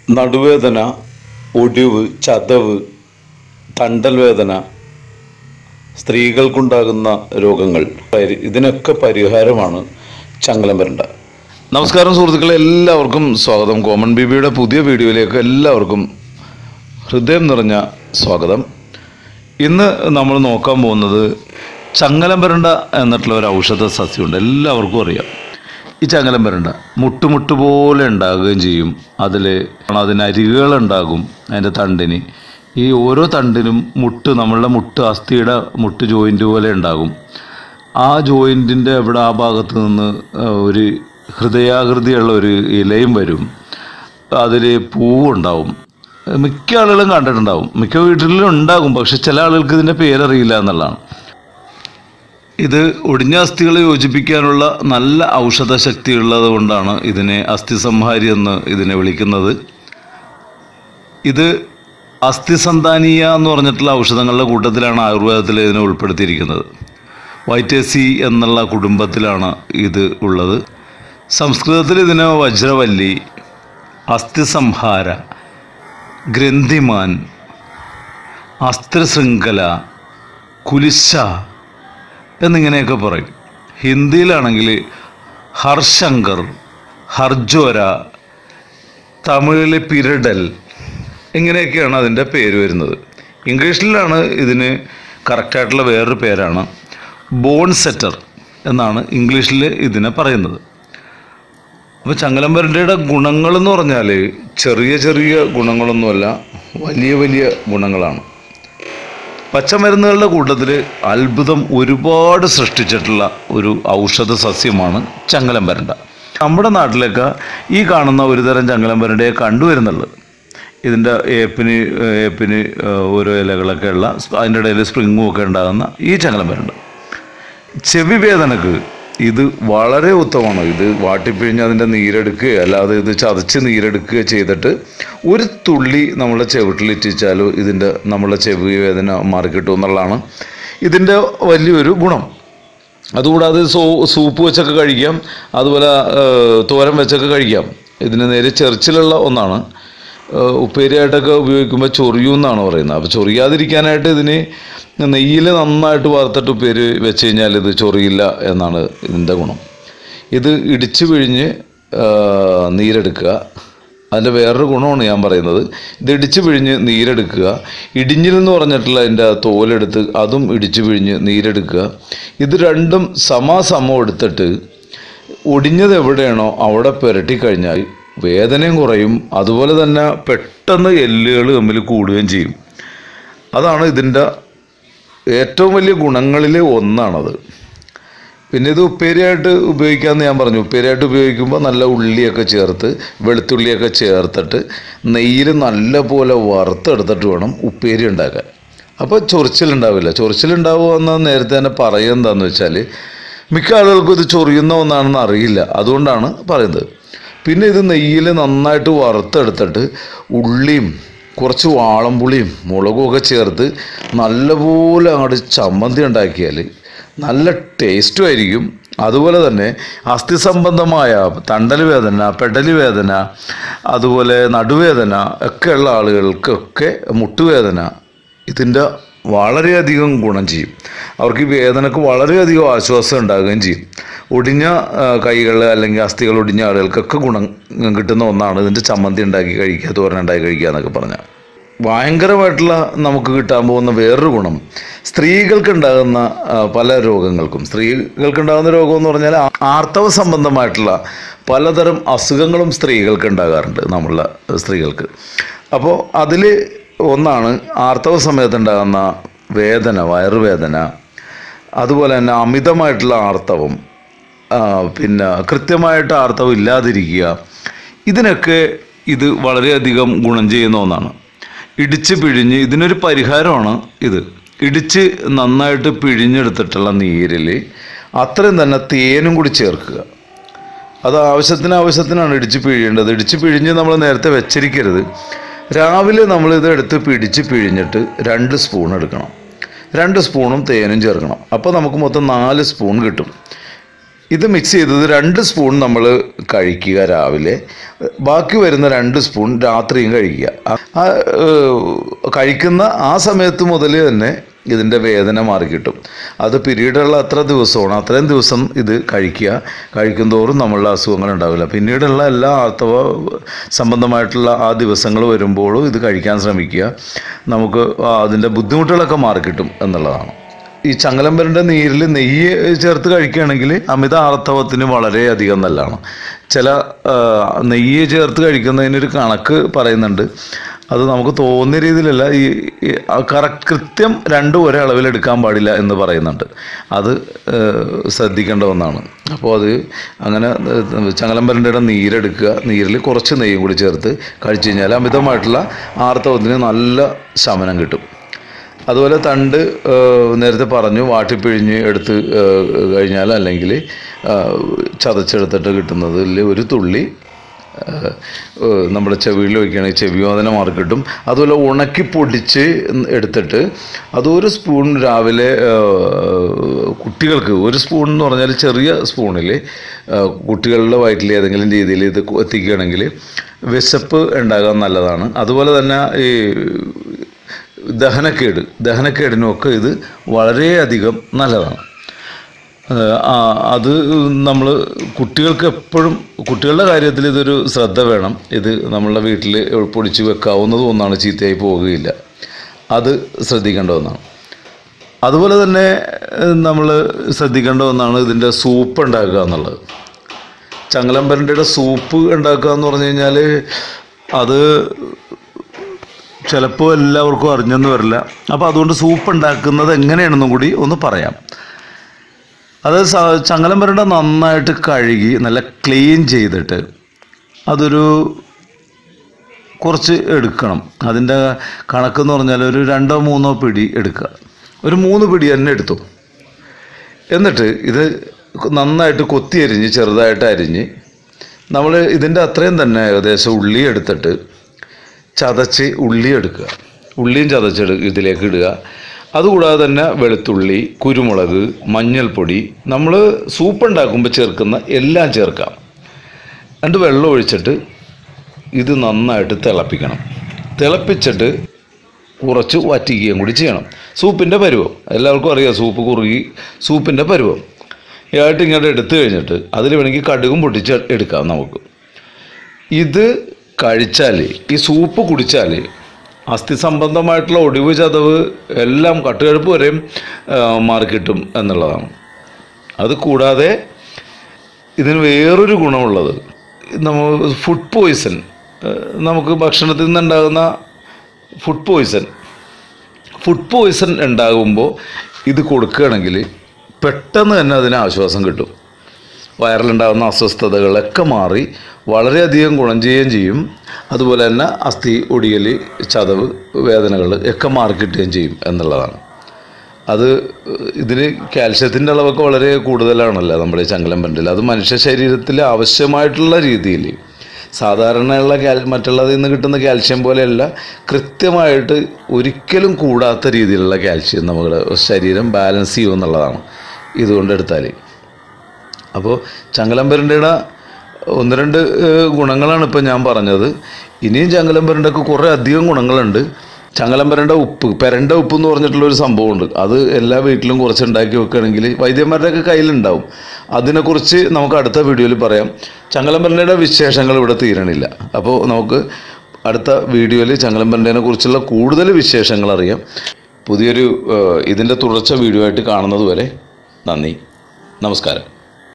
നടുവേദന ഒടിവ് ചതവ് തണ്ടൽ വേദന സ്ത്രീകൾക്കുണ്ടാകുന്ന രോഗങ്ങൾ പരി- ഇതിനൊക്കെ പരിഹാരമാണ് ചങ്ങലം വരണ്ട നമസ്കാരം സുഹൃത്തുക്കളെ എല്ലാവർക്കും സ്വാഗതം കോമൺ ബിബിയുടെ പുതിയ വീഡിയോയിലേക്ക് എല്ലാവർക്കും ഹൃദയം നിറഞ്ഞ സ്വാഗതം ഇന്ന് നമ്മൾ നോക്കാൻ പോകുന്നത് ചങ്ങലം വരണ്ട എന്നിട്ടുള്ള ഒരു ഔഷധ സസ്യമുണ്ട് എല്ലാവർക്കും അറിയാം ഈ ചങ്ങലം വരണ്ട മുട്ടുമുട്ട് പോലെ ഉണ്ടാകുകയും ചെയ്യും അതിൽ അതിന് അരികുകളുണ്ടാകും അതിൻ്റെ തണ്ടിന് ഈ ഓരോ തണ്ടിനും മുട്ട് നമ്മളുടെ മുട്ട് അസ്ഥിയുടെ മുട്ട് ജോയിൻ്റ് പോലെ ഉണ്ടാകും ആ ജോയിൻറ്റിൻ്റെ അവിടെ ആ ഭാഗത്ത് നിന്ന് ആ, ഒരു ഹൃദയാകൃതിയുള്ള ഒരു ഇലയും വരും അതിൽ പൂവുണ്ടാവും മിക്ക ആളുകളും കണ്ടിട്ടുണ്ടാവും മിക്ക വീട്ടിലും ഉണ്ടാകും പക്ഷെ ചില ആളുകൾക്ക് ഇതിൻ്റെ പേരറിയില്ല എന്നുള്ളതാണ് ഇത് ഒടിഞ്ഞ അസ്ഥികളെ യോജിപ്പിക്കാനുള്ള നല്ല ഔഷധ ശക്തി ഉള്ളത് കൊണ്ടാണ് ഇതിനെ അസ്ഥി സംഹാരി എന്ന് ഇതിനെ വിളിക്കുന്നത് ഇത് അസ്ഥിസന്താനീയ എന്ന് പറഞ്ഞിട്ടുള്ള ഔഷധങ്ങളുടെ കൂട്ടത്തിലാണ് ആയുർവേദത്തിൽ ഇതിനെ ഉൾപ്പെടുത്തിയിരിക്കുന്നത് വൈറ്റേസി എന്നുള്ള കുടുംബത്തിലാണ് ഇത് ഉള്ളത് സംസ്കൃതത്തിൽ ഇതിന് വജ്രവല്ലി അസ്ഥിസംഹാര ഗ്രന്ഥിമാൻ അസ്ത്രശൃംഖല കുലിശ എന്നിങ്ങനെയൊക്കെ പറയും ഹിന്ദിയിലാണെങ്കിൽ ഹർശങ്കർ ഹർജോര തമിഴിൽ പിരഡൽ ഇങ്ങനെയൊക്കെയാണ് അതിൻ്റെ പേര് വരുന്നത് ഇംഗ്ലീഷിലാണ് ഇതിന് കറക്റ്റായിട്ടുള്ള വേറൊരു പേരാണ് ബോൺ സെറ്റർ എന്നാണ് ഇംഗ്ലീഷിൽ ഇതിനെ പറയുന്നത് അപ്പോൾ ചങ്ങലമ്പരൻ്റെ ഗുണങ്ങളെന്ന് പറഞ്ഞാൽ ചെറിയ ചെറിയ ഗുണങ്ങളൊന്നുമല്ല വലിയ വലിയ ഗുണങ്ങളാണ് പച്ചമരുന്നുകളുടെ കൂട്ടത്തിൽ അത്ഭുതം ഒരുപാട് സൃഷ്ടിച്ചിട്ടുള്ള ഒരു ഔഷധ സസ്യമാണ് ചങ്ങലം വരണ്ട നമ്മുടെ നാട്ടിലൊക്കെ ഈ കാണുന്ന ഒരു തരം ചങ്ങലം വരണ്ടയെ കണ്ടുവരുന്നുള്ളത് ഇതിൻ്റെ ഏപ്പിന് ഏപ്പിന് ഓരോ ഇലകളൊക്കെ ഉള്ള അതിൻ്റെ ഇടയിൽ സ്പ്രിങ്ങും ഒക്കെ ഉണ്ടാകുന്ന ഈ ചങ്ങലം വരണ്ട ചെവി വേദനക്ക് ഇത് വളരെ ഉത്തമമാണ് ഇത് വാട്ടിപ്പിഴിഞ്ഞ് അതിൻ്റെ നീരെടുക്കുകയോ അല്ലാതെ ഇത് ചതച്ച് നീരെടുക്കുകയോ ചെയ്തിട്ട് ഒരു തുള്ളി നമ്മളെ ചെവിട്ടിൽ ഇറ്റിച്ചാലോ ഇതിൻ്റെ നമ്മളെ ചെവി വേദന മാറിക്കിട്ടും എന്നുള്ളതാണ് ഇതിൻ്റെ വലിയൊരു ഗുണം അതുകൂടാതെ സോ സൂപ്പ് വെച്ചൊക്കെ കഴിക്കാം അതുപോലെ ഏഹ്, തോരൻ വെച്ചൊക്കെ കഴിക്കാം ഇതിന് നേരെ ചെറിച്ചിലുള്ള ഒന്നാണ് ഏഹ്, ഉപ്പേരിയായിട്ടൊക്കെ ഉപയോഗിക്കുമ്പോൾ ചൊറിയും എന്നാണ് പറയുന്നത് അപ്പോൾ ചൊറിയാതിരിക്കാനായിട്ട് ഇതിന് നെയ്യിൽ നന്നായിട്ട് വറുത്തിട്ട് ഉപ്പേരി വെച്ച് കഴിഞ്ഞാൽ ഇത് ചൊറിയില്ല എന്നാണ് ഇതിൻ്റെ ഗുണം ഇത് ഇടിച്ച് പിഴിഞ്ഞ് ഏഹ്, നീരെടുക്കുക അതിൻ്റെ വേറൊരു ഗുണമാണ് ഞാൻ പറയുന്നത് ഇത് ഇടിച്ച് പിഴിഞ്ഞ് നീരെടുക്കുക ഇടിഞ്ഞിൽ എന്ന് പറഞ്ഞിട്ടുള്ള അതിൻ്റെ തോലെടുത്ത് അതും ഇടിച്ച് പിഴിഞ്ഞ് നീരെടുക്കുക ഇത് രണ്ടും സമാസമം എടുത്തിട്ട് ഒടിഞ്ഞത് എവിടെയാണോ അവിടെ പുരട്ടി കഴിഞ്ഞാൽ വേദനയും കുറയും അതുപോലെ തന്നെ പെട്ടെന്ന് എല്ലുകൾ തമ്മിൽ കൂടുകയും ചെയ്യും അതാണ് ഇതിൻ്റെ ഏറ്റവും വലിയ ഗുണങ്ങളിൽ ഒന്നാണത് പിന്നെ ഇത് ഉപ്പേരിയായിട്ട് ഉപയോഗിക്കാമെന്ന് ഞാൻ പറഞ്ഞു ഉപ്പേരിയായിട്ട് ഉപയോഗിക്കുമ്പോൾ നല്ല ഉള്ളിയൊക്കെ ചേർത്ത് വെളുത്തുള്ളിയൊക്കെ ചേർത്തിട്ട് നെയ്യിൽ നല്ല പോലെ വറുത്തെടുത്തിട്ട് വേണം ഉപ്പേരി ഉണ്ടാക്കാൻ അപ്പോൾ ചൊറിച്ചിലുണ്ടാവില്ല ചൊറിച്ചിലുണ്ടാവുക എന്ന് നേരത്തെ തന്നെ പറയുക എന്താണെന്ന് വെച്ചാൽ മിക്ക ആളുകൾക്കും ഇത് ചൊറിയുന്ന ഒന്നാണെന്ന് അറിയില്ല അതുകൊണ്ടാണ് പറയുന്നത് പിന്നെ ഇത് നെയ്യിൽ നന്നായിട്ട് വറുത്തെടുത്തിട്ട് ഉള്ളിയും കുറച്ച് വാളംപുളിയും മുളകും ഒക്കെ ചേർത്ത് നല്ലപോലെ അങ്ങോട്ട് ചമ്മന്തി ഉണ്ടാക്കിയാൽ നല്ല ടേസ്റ്റും ആയിരിക്കും അതുപോലെ തന്നെ അസ്ഥി സംബന്ധമായ തണ്ടൽ വേദന പെടലി വേദന അതുപോലെ നടുവേദന ഒക്കെയുള്ള ആളുകൾക്കൊക്കെ മുട്ടുവേദന ഇതിൻ്റെ വളരെയധികം ഗുണം ചെയ്യും അവർക്ക് ഈ വേദനക്ക് വളരെയധികം ആശ്വാസം ഉണ്ടാകുകയും ചെയ്യും ഒടിഞ്ഞ കൈകൾ അല്ലെങ്കിൽ അസ്ഥികൾ ഒടിഞ്ഞ ആളുകൾക്കൊക്കെ ഗുണം കിട്ടുന്ന ഒന്നാണ് ഇതിൻ്റെ ചമ്മന്തി ഉണ്ടാക്കി കഴിക്കുക തോരൻ ഉണ്ടാക്കി കഴിക്കുക എന്നൊക്കെ പറഞ്ഞാൽ ഭയങ്കരമായിട്ടുള്ള നമുക്ക് കിട്ടാൻ പോകുന്ന വേറൊരു ഗുണം സ്ത്രീകൾക്കുണ്ടാകുന്ന ആ, പല രോഗങ്ങൾക്കും സ്ത്രീകൾക്കുണ്ടാകുന്ന രോഗം എന്ന് പറഞ്ഞാൽ ആ- ആർത്തവ സംബന്ധമായിട്ടുള്ള പലതരം അസുഖങ്ങളും സ്ത്രീകൾക്ക് ഉണ്ടാകാറുണ്ട് നമ്മളുടെ സ്ത്രീകൾക്ക് അപ്പോൾ അതിൽ ഒന്നാണ് ആർത്തവ സമയത്തുണ്ടാകുന്ന വേദന വയറുവേദന അതുപോലെ തന്നെ അമിതമായിട്ടുള്ള ആർത്തവം ആ, പിന്നെ കൃത്യമായിട്ട് ആർത്തവം ഇല്ലാതിരിക്കുക ഇതിനൊക്കെ ഇത് വളരെയധികം ഗുണം ചെയ്യുന്ന ഒന്നാണ് ഇടിച്ച് പിഴിഞ്ഞ് ഇതിനൊരു പരിഹാരമാണ് ഇത് ഇടിച്ച് നന്നായിട്ട് പിഴിഞ്ഞെടുത്തിട്ടുള്ള നീരിൽ അത്രയും തന്നെ തേനും കൂടി ചേർക്കുക അത് ആവശ്യത്തിന് ആവശ്യത്തിനാണ് ഇടിച്ച് പിഴിയേണ്ടത് ഇടിച്ച് പിഴിഞ്ഞ് നമ്മൾ നേരത്തെ വെച്ചിരിക്കരുത് രാവിലെ നമ്മളിത് എടുത്ത് പിടിച്ച് പിഴിഞ്ഞിട്ട് രണ്ട് സ്പൂൺ എടുക്കണം രണ്ട് സ്പൂണും തേനും ചേർക്കണം അപ്പോൾ നമുക്ക് മൊത്തം നാല് സ്പൂൺ കിട്ടും ഇത് മിക്സ് ചെയ്തത് രണ്ട് സ്പൂൺ നമ്മൾ കഴിക്കുക രാവിലെ ബാക്കി വരുന്ന രണ്ട് സ്പൂൺ രാത്രിയും കഴിക്കുക ആ- ആ ഏഹ്, കഴിക്കുന്ന ആ സമയത്ത് മുതൽ തന്നെ ഇതിൻ്റെ വേദന മാറിക്കിട്ടും അത് പിരീഡുള്ള അത്ര ദിവസമാണ് അത്രയും ദിവസം ഇത് കഴിക്കുക കഴിക്കും തോറും നമ്മളുടെ അസുഖങ്ങൾ ഉണ്ടാവില്ല പിന്നീടുള്ള എല്ലാ ആർത്തവ സംബന്ധമായിട്ടുള്ള ആ ദിവസങ്ങൾ വരുമ്പോഴും ഇത് കഴിക്കാൻ ശ്രമിക്കുക നമുക്ക് ആ അതിൻ്റെ ബുദ്ധിമുട്ടുകളൊക്കെ മാറിക്കിട്ടും എന്നുള്ളതാണ് ഈ ചങ്ങലമ്പരൻ്റെ നീരിൽ നെയ്യ് ചേർത്ത് കഴിക്കുകയാണെങ്കിൽ അമിത ആർത്തവത്തിന് വളരെയധികം നല്ലതാണ് ചില ആ, നെയ്യ് ചേർത്ത് കഴിക്കുന്നതിനൊരു കണക്ക് പറയുന്നുണ്ട് അത് നമുക്ക് തോന്നിയ രീതിയിലല്ല ഈ കറക്റ്റ് കൃത്യം രണ്ടും ഒരേ അളവിൽ എടുക്കാൻ പാടില്ല എന്ന് പറയുന്നുണ്ട് അത് ആ, ശ്രദ്ധിക്കേണ്ട ഒന്നാണ് അപ്പോൾ അത് അങ്ങനെ ചങ്ങലമ്പരൻ്റെ നീരെടുക്കുക നീരിൽ കുറച്ച് നെയ്യും കൂടി ചേർത്ത് കഴിച്ചു കഴിഞ്ഞാൽ അമിതമായിട്ടുള്ള ആർത്തവത്തിന് നല്ല ശമനം കിട്ടും അതുപോലെ തണ്ട് ഏഹ്, നേരത്തെ പറഞ്ഞു വാട്ടിപ്പിഴിഞ്ഞ് എടുത്ത് ഏഹ്, കഴിഞ്ഞാൽ അല്ലെങ്കിൽ ഏഹ്, ചതച്ചെടുത്തിട്ട് കിട്ടുന്നതിൽ ഒരു തുള്ളി ഏഹ്, ഏഹ്, നമ്മുടെ ചെവിയിൽ വയ്ക്കുകയാണെങ്കിൽ ചെവിയോധന മാറി കിട്ടും അതുപോലെ ഉണക്കി പൊടിച്ച് എടുത്തിട്ട് അതൊരു സ്പൂൺ രാവിലെ ഏഹ്, കുട്ടികൾക്ക് ഒരു സ്പൂൺ എന്ന് പറഞ്ഞാൽ ചെറിയ സ്പൂണിൽ ഏഹ്, കുട്ടികളുടെ വയറ്റിൽ ഏതെങ്കിലും രീതിയിൽ ഇത് എത്തിക്കുകയാണെങ്കിൽ വിശപ്പ് ഉണ്ടാകാൻ നല്ലതാണ് അതുപോലെ തന്നെ ഈ ദഹനക്കേട് ദഹനക്കേടിനുമൊക്കെ ഇത് വളരെയധികം നല്ലതാണ് ഏഹ് ആ അത് നമ്മൾ കുട്ടികൾക്ക് എപ്പോഴും കുട്ടികളുടെ കാര്യത്തിൽ ഇതൊരു ശ്രദ്ധ വേണം ഇത് നമ്മളുടെ വീട്ടിൽ പൊടിച്ച് വെക്കാവുന്നതും ഒന്നാണ് ചീത്തയായി പോവുകയില്ല അത് ശ്രദ്ധിക്കേണ്ട ഒന്നാണ് അതുപോലെ തന്നെ നമ്മൾ ശ്രദ്ധിക്കേണ്ട ഒന്നാണ് ഇതിൻ്റെ സൂപ്പ് ഉണ്ടാക്കുക എന്നുള്ളത് ചങ്ങലമ്പരൻ്റെ സൂപ്പ് ഉണ്ടാക്കുക എന്ന് പറഞ്ഞു കഴിഞ്ഞാൽ അത് ചിലപ്പോൾ എല്ലാവർക്കും അറിഞ്ഞെന്ന് വരില്ല അപ്പോൾ അതുകൊണ്ട് സൂപ്പ് ഉണ്ടാക്കുന്നത് എങ്ങനെയാണെന്നും കൂടി ഒന്ന് പറയാം അത് സ- ചങ്ങലം വരണ്ട നന്നായിട്ട് കഴുകി നല്ല ക്ലീൻ ചെയ്തിട്ട് അതൊരു കുറച്ച് എടുക്കണം അതിൻ്റെ കണക്കെന്ന് പറഞ്ഞാൽ ഒരു രണ്ടോ മൂന്നോ പിടി എടുക്കുക ഒരു മൂന്ന് പിടി തന്നെ എടുത്തു എന്നിട്ട് ഇത് നന്നായിട്ട് കൊത്തി അരിഞ്ഞ് ചെറുതായിട്ട് അരിഞ്ഞ് നമ്മൾ ഇതിൻ്റെ അത്രയും തന്നെ ഏകദേശം ഉള്ളി എടുത്തിട്ട് ചതച്ച് ഉള്ളി എടുക്കുക ഉള്ളിയും ചതച്ചെടു ഇതിലേക്ക് ഇടുക അതുകൂടാതെ തന്നെ വെളുത്തുള്ളി കുരുമുളക് മഞ്ഞൾപ്പൊടി നമ്മൾ സൂപ്പ് ഉണ്ടാക്കുമ്പോൾ ചേർക്കുന്ന എല്ലാം ചേർക്കാം എന്നിട്ട് വെള്ളം ഒഴിച്ചിട്ട് ഇത് നന്നായിട്ട് തിളപ്പിക്കണം തിളപ്പിച്ചിട്ട് കുറച്ച് വറ്റിക്കുകയും കൂടി ചെയ്യണം സൂപ്പിൻ്റെ പരുവം എല്ലാവർക്കും അറിയാം സൂപ്പ് കുറുകി സൂപ്പിൻ്റെ പരുവം ഇയായിട്ട് ഇങ്ങോട്ട് എടുത്തു കഴിഞ്ഞിട്ട് അതിൽ വേണമെങ്കിൽ കടുകും പൊട്ടിച്ച് എടുക്കാം നമുക്ക് ഇത് കഴിച്ചാൽ ഈ സൂപ്പ് കുടിച്ചാൽ അസ്ഥി സംബന്ധമായിട്ടുള്ള ഒടിവ് ചതവ് എല്ലാം കട്ടുകഴുപ്പ് വരെയും ആ, മാറിക്കിട്ടും എന്നുള്ളതാണ് അത് കൂടാതെ ഇതിന് വേറൊരു ഗുണമുള്ളത് നമ്മൾ ഫുഡ് പോയ്സൺ നമുക്ക് ഭക്ഷണത്തിൽ നിന്നുണ്ടാകുന്ന ഫുഡ് പോയ്സൺ ഫുഡ് പോയ്സൺ ഉണ്ടാകുമ്പോൾ ഇത് കൊടുക്കുകയാണെങ്കിൽ പെട്ടെന്ന് തന്നെ അതിന് ആശ്വാസം കിട്ടും വയറിലുണ്ടാകുന്ന അസ്വസ്ഥതകളൊക്കെ മാറി വളരെയധികം ഗുണം ചെയ്യുകയും ചെയ്യും അതുപോലെ തന്നെ അസ്ഥി ഒടിയൽ ചതവ് വേദനകൾ ഒക്കെ മാറി കിട്ടുകയും ചെയ്യും എന്നുള്ളതാണ് അത് ഇതിന് കാൽഷ്യത്തിൻ്റെ അളവൊക്കെ വളരെ കൂടുതലാണല്ലോ നമ്മുടെ ഈ ചങ്ങലം പണ്ടിൽ അത് മനുഷ്യ ശരീരത്തിൽ ആവശ്യമായിട്ടുള്ള രീതിയിൽ സാധാരണയുള്ള കാൽ മറ്റുള്ളതിൽ നിന്ന് കിട്ടുന്ന കാൽഷ്യം പോലെയല്ല കൃത്യമായിട്ട് ഒരിക്കലും കൂടാത്ത രീതിയിലുള്ള കാൽഷ്യം നമ്മുടെ ശരീരം ബാലൻസ് ചെയ്യും എന്നുള്ളതാണ് ഇതുകൊണ്ട് എടുത്താൽ അപ്പോൾ ചങ്ങലമ്പരൻ്റെ ഒന്ന് രണ്ട് ഏഹ്, ഗുണങ്ങളാണ് ഇപ്പോൾ ഞാൻ പറഞ്ഞത് ഇനിയും ചങ്ങലമ്പരണ്ടൊക്കെ കുറേ അധികം ഗുണങ്ങളുണ്ട് ചങ്ങലമ്പരണ്ട ഉപ്പ് പെരണ്ട ഉപ്പ് എന്ന് പറഞ്ഞിട്ടുള്ള ഒരു സംഭവമുണ്ട് അത് എല്ലാ വീട്ടിലും കുറച്ച് ഉണ്ടാക്കി വെക്കുകയാണെങ്കിൽ വൈദ്യന്മാരുടെയൊക്കെ കയ്യിലുണ്ടാവും അതിനെക്കുറിച്ച് നമുക്ക് അടുത്ത വീഡിയോയിൽ പറയാം ചങ്ങലമ്പരണ്ടയുടെ വിശേഷങ്ങൾ ഇവിടെ തീരണില്ല അപ്പോൾ നമുക്ക് അടുത്ത വീഡിയോയിൽ ചങ്ങലമ്പരണ്ടനെ കുറിച്ചുള്ള കൂടുതൽ വിശേഷങ്ങൾ അറിയാം പുതിയൊരു ഏഹ്, ഇതിൻ്റെ തുടർച്ച വീഡിയോ ആയിട്ട് കാണുന്നത് വരെ നന്ദി നമസ്കാരം